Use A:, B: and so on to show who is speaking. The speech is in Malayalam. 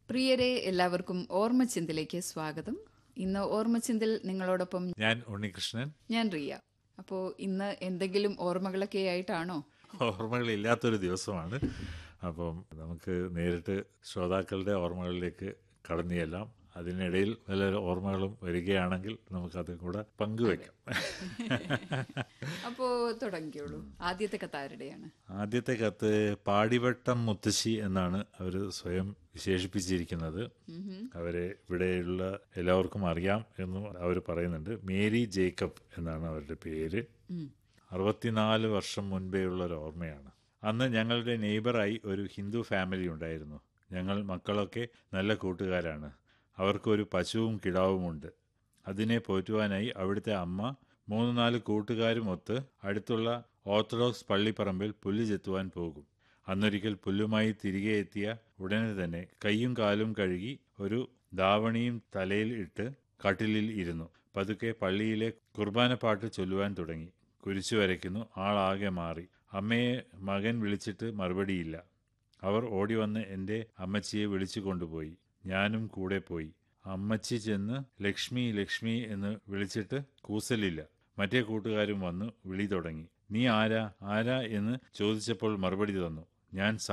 A: പ്രിയരെ എല്ലാവർക്കും ഓർമ്മച്ചിന്തിലേക്ക് സ്വാഗതം ഇന്ന് ഓർമ്മച്ചിന്തിൽ നിങ്ങളോടൊപ്പം
B: ഞാൻ ഉണ്ണികൃഷ്ണൻ
A: ഞാൻ റിയ അപ്പോൾ ഇന്ന് എന്തെങ്കിലും ഓർമ്മകളൊക്കെ ആയിട്ടാണോ
B: ഓർമ്മകളില്ലാത്തൊരു ദിവസമാണ് അപ്പം നമുക്ക് നേരിട്ട് ശ്രോതാക്കളുടെ ഓർമ്മകളിലേക്ക് കടന്നു ചെല്ലാം അതിനിടയിൽ വല്ല ഓർമ്മകളും വരികയാണെങ്കിൽ നമുക്കത് കൂടെ പങ്കുവെക്കാം
A: അപ്പോൾ തുടങ്ങിയോളൂ ആദ്യത്തെ കഥ ആരുടെയാണ്
B: ആദ്യത്തെ കത്ത് പാടിവട്ടം മുത്തശ്ശി എന്നാണ് അവർ സ്വയം വിശേഷിപ്പിച്ചിരിക്കുന്നത് അവരെ ഇവിടെയുള്ള എല്ലാവർക്കും അറിയാം എന്നും അവർ പറയുന്നുണ്ട് മേരി ജേക്കബ് എന്നാണ് അവരുടെ പേര് അറുപത്തിനാല് വർഷം മുൻപേ ഉള്ള ഒരു ഓർമ്മയാണ് അന്ന് ഞങ്ങളുടെ നെയ്ബറായി ഒരു ഹിന്ദു ഫാമിലി ഉണ്ടായിരുന്നു ഞങ്ങൾ മക്കളൊക്കെ നല്ല കൂട്ടുകാരാണ് അവർക്കൊരു പശുവും കിടാവുമുണ്ട് അതിനെ പോറ്റുവാനായി അവിടുത്തെ അമ്മ മൂന്ന് നാല് കൂട്ടുകാരും ഒത്ത് അടുത്തുള്ള ഓർത്തഡോക്സ് പള്ളിപ്പറമ്പിൽ പുല്ല് ചെത്തുവാൻ പോകും അന്നൊരിക്കൽ പുല്ലുമായി തിരികെ എത്തിയ ഉടനെ തന്നെ കൈയും കാലും കഴുകി ഒരു ദാവണിയും തലയിൽ ഇട്ട് കട്ടിലിൽ ഇരുന്നു പതുക്കെ പള്ളിയിലെ കുർബാന പാട്ട് ചൊല്ലുവാൻ തുടങ്ങി കുരിശു വരയ്ക്കുന്നു ആളാകെ മാറി അമ്മയെ മകൻ വിളിച്ചിട്ട് മറുപടിയില്ല അവർ ഓടി വന്ന് എൻ്റെ അമ്മച്ചിയെ വിളിച്ചു കൊണ്ടുപോയി ഞാനും കൂടെ പോയി അമ്മച്ചി ചെന്ന് ലക്ഷ്മി ലക്ഷ്മി എന്ന് വിളിച്ചിട്ട് കൂസലില്ല മറ്റേ കൂട്ടുകാരും വന്നു വിളി തുടങ്ങി നീ ആരാ ആരാ എന്ന് ചോദിച്ചപ്പോൾ മറുപടി തന്നു ഞാൻ